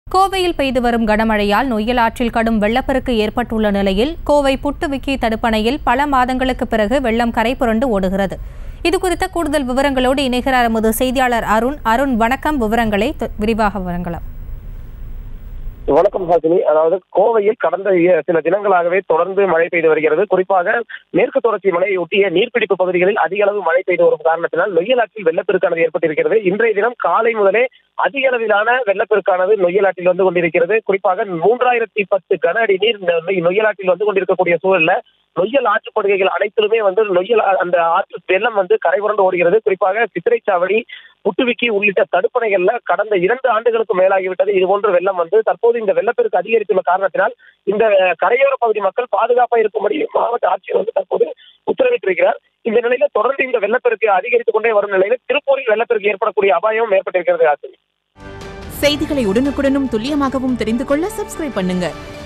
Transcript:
கோவையில் பெய்து வரும் கனமழையால் நொய்யல் ஆற்றில் கடும் வெள்ளப்பெருக்கு ஏற்பட்டுள்ள நிலையில் கோவை புட்டுவிக்கி தடுப்பணையில் பல மாதங்களுக்கு பிறகு வெள்ளம் கரை புரண்டு ஓடுகிறது இதுகுறித்த கூடுதல் விவரங்களோடு இணைகிறார் எமது செய்தியாளர் அருண் அருண் வணக்கம் விவரங்களை த- விரிவாக வழங்கலாம் வணக்கம் ஹாசினி அதாவது கோவையில் கடந்த இய- சில தினங்களாகவே தொடர்ந்து மழை பெய்து வருகிறது குறிப்பாக மேற்கு தொடர்ச்சி மலையை ஒட்டிய நீர்பிடிப்பு பகுதிகளில் அதிக அளவு மழை பெய்து வரும் காரணத்தினால் நொய்யல் ஆற்றில் வெள்ளப்பெருக்கானது ஏற்பட்டிருக்கிறது இன்றைய தினம் காலை முதலே அதிக அளவிலான வெள்ளப்பெருக்கானது நொய்யல் ஆற்றில் வந்து கொண்டிருக்கிறது குறிப்பாக மூன்றாயிரத்தி பத்து கன அடி நீர் நொ- நொய்யல் ஆற்றில் வந்து கொண்டிருக்கக்கூடிய சூழல்ல நொய்யல் ஆற்றுப்படுகைகள் அனைத்திலுமே வந்து நொய்யல் ஆ- அந்த ஆற்று வெள்ளம் வந்து கரைபுரண்டு ஓடுகிறது குறிப்பாக சித்திரைச்சாவடி புட்டுவிக்கி உள்ளிட்ட தடுப்பணைகள்ல கடந்த இரண்டு ஆண்டுகளுக்கு மேலாகிவிட்டது இது போன்ற வெள்ளம் வந்து தற்போது இந்த வெள்ளப்பெருக்கு அதிகரித்துள்ள காரணத்தினால் இந்த கரையோர பகுதி மக்கள் பாதுகாப்பாக இருக்கும்படி மாவட்ட ஆட்சியர் வந்து தற்போது உத்தரவிட்டிருக்கிறார் இந்த நிலையில தொடர்ந்து இந்த வெள்ளப்பெருக்கு அதிகரித்துக் கொண்டே வரும் நிலையில திருப்பூரில் வெள்ளப்பெருக்கு ஏற்படக்கூடிய அபாயம் ஏற்பட்டிருக்கிறது ஆசிரியர் செய்திகளை உடனுக்குடனும் துல்லியமாகவும் தெரிந்து கொள்ள சப்ஸ்கிரைப் பண்ணுங்க